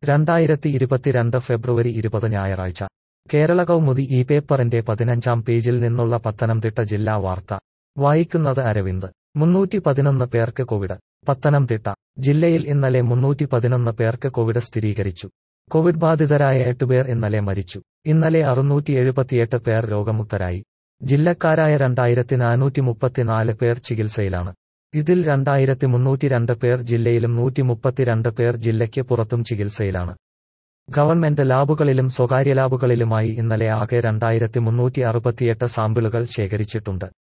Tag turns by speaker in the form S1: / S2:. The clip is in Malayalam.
S1: രണ്ടായിരത്തി ഇരുപത്തിരണ്ട് ഫെബ്രുവരി ഇരുപത് ഞായറാഴ്ച കേരള കൗമുദി ഈ പേപ്പറിന്റെ പതിനഞ്ചാം പേജിൽ നിന്നുള്ള പത്തനംതിട്ട ജില്ലാ വാർത്ത വായിക്കുന്നത് അരവിന്ദ് മുന്നൂറ്റി പതിനൊന്ന് പേർക്ക് കോവിഡ് പത്തനംതിട്ട ജില്ലയിൽ ഇന്നലെ മുന്നൂറ്റി പതിനൊന്ന് പേർക്ക് കോവിഡ് സ്ഥിരീകരിച്ചു കോവിഡ് ബാധിതരായ എട്ടുപേർ ഇന്നലെ മരിച്ചു ഇന്നലെ അറുന്നൂറ്റി എഴുപത്തിയെട്ട് പേർ രോഗമുക്തരായി ജില്ലക്കാരായ രണ്ടായിരത്തി നാനൂറ്റി മുപ്പത്തിനാല് പേർ ചികിത്സയിലാണ് ഇതിൽ രണ്ടായിരത്തി മുന്നൂറ്റി രണ്ട് പേർ ജില്ലയിലും നൂറ്റി മുപ്പത്തിരണ്ട് പേർ ജില്ലയ്ക്ക് പുറത്തും ചികിത്സയിലാണ് ഗവൺമെന്റ് ലാബുകളിലും സ്വകാര്യ ലാബുകളിലുമായി ഇന്നലെ ആകെ രണ്ടായിരത്തി മുന്നൂറ്റി അറുപത്തിയെട്ട് സാമ്പിളുകൾ ശേഖരിച്ചിട്ടുണ്ട്